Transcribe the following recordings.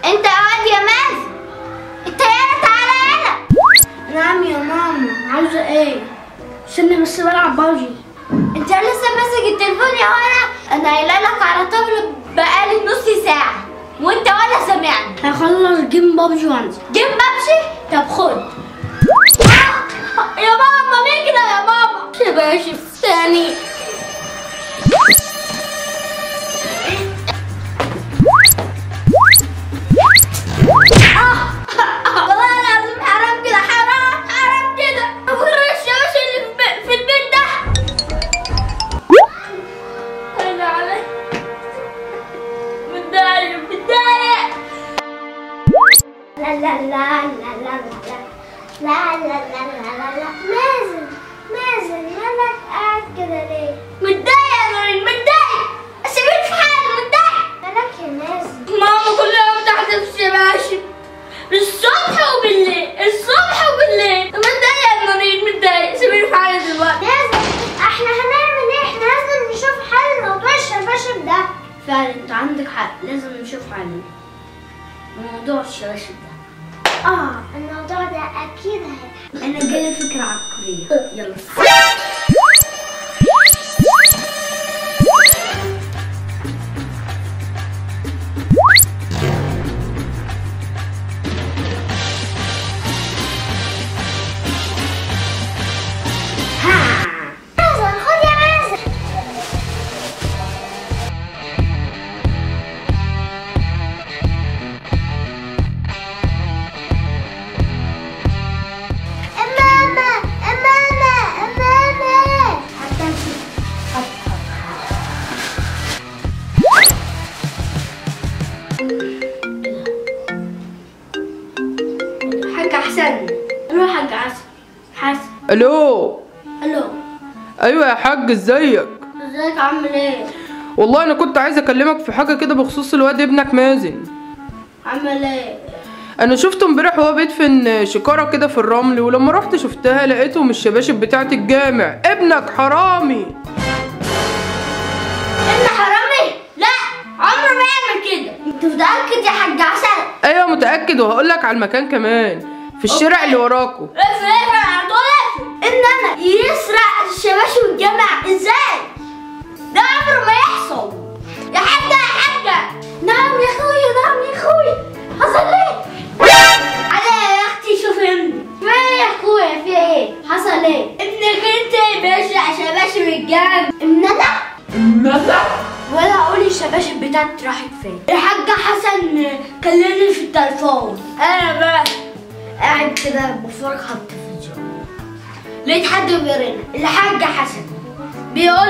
انت اقعد يا مازن انت هنا تعالى هنا نعم يا ماما عاوزة ايه؟ استني بس بلعب بابجي انت لسه ماسك التليفون يا ولد انا قايله لك على طول بقالي نص ساعه وانت ولا سامعني هخلص جيم بابجي وانزل جيم بمشي طب خد يا ماما ليه كده يا ماما يا باشا تاني والله العظيم حرام كده حرام حرام كده بكره الشاشه اللي في الب- في البيت ده انا علي متضايق متضايق لا لا لا لا لا لا لا لا لا لا لا لا مازن مازن مالك قاعد كده ليه؟ متضايق يا نورين متضايق سيبني في حالي متضايق مالك يا مازن ماما كل يوم تحت في الشباشب الصبح وبالليل الصبح وبالليل متضايق يا نورين متضايق سيبني في حالي دلوقتي لازم احنا هنعمل ايه؟ احنا لازم نشوف حل موضوع الشباشب ده فعلا انت عندك حق لازم نشوف حل موضوع الشباشب ده اه الموضوع ده اكيد هيتحل انا جاي فكرة عبقرية يلا مازن خد يا مازن ماما ماما ماما حاج حسن روح حاج حسن حسن الو الو ايوه يا حاج ازيك ازيك عامل ايه؟ والله انا كنت عايز اكلمك في حاجه كده بخصوص الواد ابنك مازن عامل ايه؟ انا شفته امبارح وهو بيدفن شكاره كده في الرمل ولما رحت شفتها لقيته من الشباشب بتاعه الجامع ابنك حرامي انت حرامي لا عمره ما يعمل كده انت متاكد يا حاج عسل ايوه متاكد وهقول لك على المكان كمان في الشارع اللي وراكو اقفل اقفل على طول اقفل ان انا يسرق الشباشب الجامع ازاي ده عمره ما يحصل يا حاجه يا حاجه نعم يا اخويا نعم يا اخويا حصل ايه علي يا اختي شوف ابني في ايه يا اخويا في ايه حصل ايه ابنك انت بيسرق شباشب الجامع ابن انا ولا اقول الشباشب بتاعتي راحت فين الحاج حسن كلمني في التليفون انا بقى قاعد كده بفرج على التلفزيون لقيت حد بيرن الحاج حسن بيقول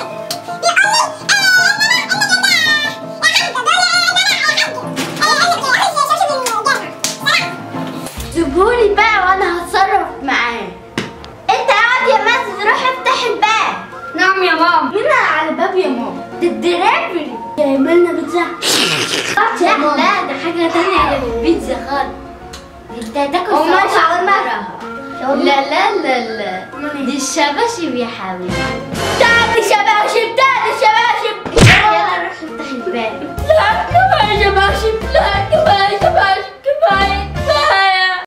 سيبهولي بقى وانا هتصرف معاه انت قاعد يا مازن روح افتح الباب نعم يا ماما مين على الباب يا ماما ده الدليفري جايب لنا بيتزا لا لا ده حاجة تانية غير البيتزا خالص انت هتاكل أمال شاورما لا لا لا لا دي الشباشب يا حبيبي تعالي شباشب تعالي شباشب يلا روح افتح الباب لا كمان شباشب لا كمان